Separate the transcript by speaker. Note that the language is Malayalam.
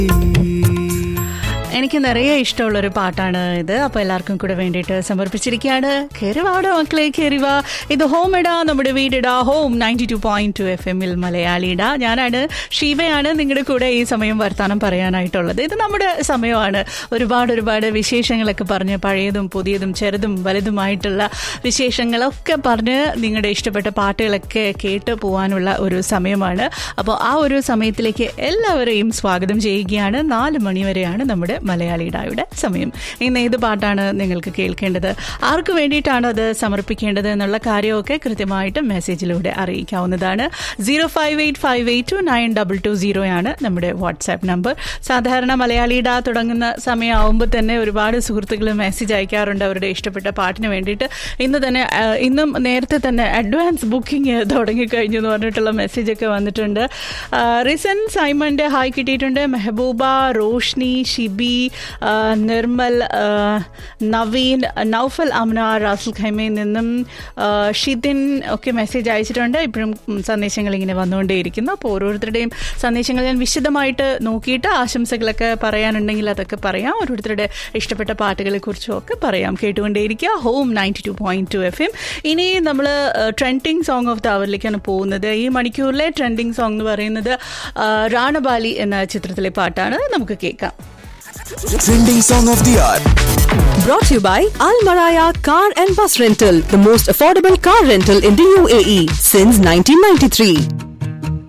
Speaker 1: എനിക്ക് നിറയെ ഇഷ്ടമുള്ളൊരു പാട്ടാണ് ഇത് അപ്പോൾ എല്ലാവർക്കും കൂടെ വേണ്ടിയിട്ട് സമർപ്പിച്ചിരിക്കുകയാണ് കയറിവാട മക്കളെ കയറിവാ ഇത് ഹോം ഇടാ നമ്മുടെ വീടിടാ home ninety two point two F എമ്മിൽ മലയാളിടാ ഞാനാണ് ഷീവയാണ് നിങ്ങളുടെ കൂടെ ഈ സമയം വർത്താനം പറയാനായിട്ടുള്ളത് ഇത് നമ്മുടെ സമയമാണ് ഒരുപാട് ഒരുപാട് വിശേഷങ്ങളൊക്കെ പറഞ്ഞ് പഴയതും പുതിയതും ചെറുതും വലുതുമായിട്ടുള്ള വിശേഷങ്ങളൊക്കെ പറഞ്ഞ് നിങ്ങളുടെ ഇഷ്ടപ്പെട്ട പാട്ടുകളൊക്കെ കേട്ട് പോകാനുള്ള ഒരു സമയമാണ് അപ്പോൾ ആ ഒരു സമയത്തിലേക്ക് എല്ലാവരെയും സ്വാഗതം ചെയ്യുകയാണ് നാല് മണിവരെയാണ് നമ്മുടെ മലയാളിയുടെ സമയം ഇന്ന് ഏത് പാട്ടാണ് നിങ്ങൾക്ക് കേൾക്കേണ്ടത് ആർക്ക് വേണ്ടിയിട്ടാണ് അത് സമർപ്പിക്കേണ്ടത് എന്നുള്ള കാര്യമൊക്കെ കൃത്യമായിട്ട് മെസ്സേജിലൂടെ അറിയിക്കാവുന്നതാണ് zero five eight five eight two nine double two സീറോയാണ് നമ്മുടെ വാട്സാപ്പ് നമ്പർ സാധാരണ മലയാളിയുടെ തുടങ്ങുന്ന സമയമാകുമ്പോൾ തന്നെ ഒരുപാട് സുഹൃത്തുക്കൾ മെസ്സേജ് അയക്കാറുണ്ട് അവരുടെ ഇഷ്ടപ്പെട്ട പാട്ടിന് വേണ്ടിയിട്ട് ഇന്ന് തന്നെ ആ, ഇന്നും നേരത്തെ തന്നെ അഡ്വാൻസ് ബുക്കിംഗ് തുടങ്ങിക്കഴിഞ്ഞു എന്ന് പറഞ്ഞിട്ടുള്ള മെസ്സേജൊക്കെ വന്നിട്ടുണ്ട് ആ, റിസൻ സൈമന്റെ ഹായ് കിട്ടിയിട്ടുണ്ട് മെഹബൂബ റോഷ്നി ഷിബി ആ, നിർമ്മൽ ആ, നവീൻ നൗഫൽ അമ്ന റാസുൽ ഖൈമയിൽ നിന്നും ആ, ഷിദിൻ ഒക്കെ മെസ്സേജ് അയച്ചിട്ടുണ്ട് ഇപ്പോഴും ഉം, സന്ദേശങ്ങൾ ഇങ്ങനെ വന്നുകൊണ്ടേയിരിക്കുന്നു അപ്പോൾ ഓരോരുത്തരുടെയും സന്ദേശങ്ങൾ ഞാൻ വിശദമായിട്ട് നോക്കിയിട്ട് ആശംസകളൊക്കെ പറയാനുണ്ടെങ്കിൽ അതൊക്കെ പറയാം ഓരോരുത്തരുടെ ഇഷ്ടപ്പെട്ട പാട്ടുകളെ കുറിച്ചും ഒക്കെ പറയാം കേട്ടുകൊണ്ടേയിരിക്കുക home ninety two point two F M ഇനി നമ്മൾ ട്രെൻഡിങ് സോങ് ഓഫ് ദ അവറിലേക്കാണ് പോകുന്നത് ഈ മണിക്കൂറിലെ ട്രെൻഡിങ് സോങ് എന്ന് പറയുന്നത് ആ, റാണബാലി എന്ന ചിത്രത്തിലെ പാട്ടാണ് നമുക്ക് കേൾക്കാം
Speaker 2: Trending song of the hour.
Speaker 3: Brought to you by Al Maraya Car and Bus Rental, the most affordable car rental in the UAE since 1993.